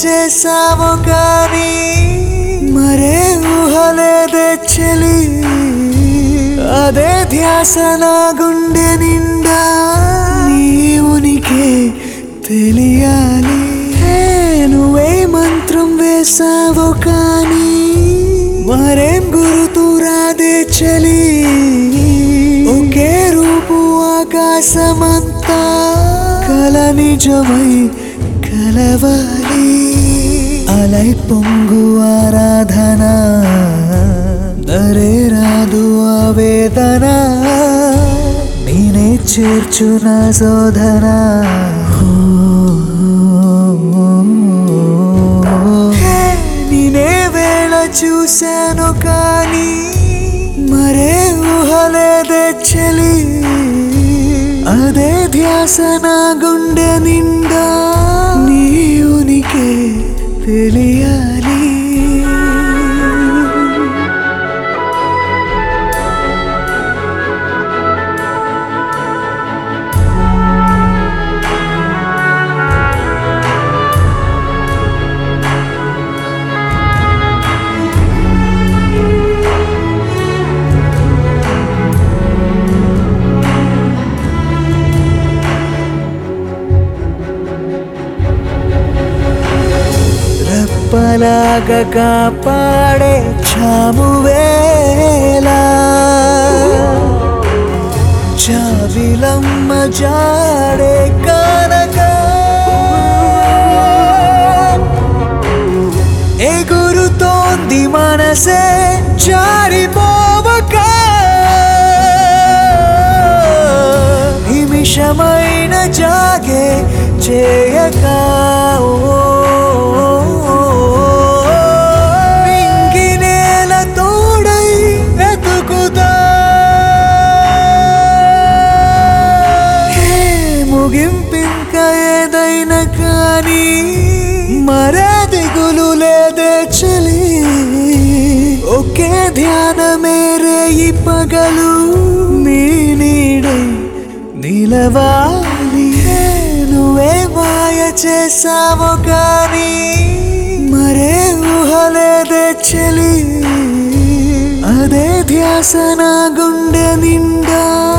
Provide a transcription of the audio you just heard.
చేసావు కానీ మరే ఊహలేదే చెలి అదే ధ్యాస నా గుండె నిండా నీ ఉనికి తెలియాలి హే, నువ్వే మంత్రం వేసావు కానీ మరేం గురుతూ రాదే చలి ఒకే రూపు ఆకాశమంతా కల నిజమై కలవాలి అలై పొంగు ఆరాధన దరే రాదు ఆవేదన నేనే చేర్చు నా శోధన హే, నేనే వేళ చూశాను కానీ మరే ఊహలేదే చలి అదే ధ్యాస నా గుండె నిండా నీ ఉనికి తెలియాలి రెప్పలాగా కాపాడే చామువేలా చావిలమ్మ జాడే కానక ఎగురుతోంది మనసే జారిపోవక నిమిషమైన జాగే చేయక నింగి నేల తోడై వెతుకుతా హే, ముగింపింక ఏదైనా కానీ మరే దిగులు లేదే చలి ఒకే ధ్యానమేరే ఈ పగలు నీ నీడై నిలవాలి హే, నువ్వే మాయ చేసావు కానీ మరే ఊహలేదే చలి అదే ధ్యాస నా గుండె నిండా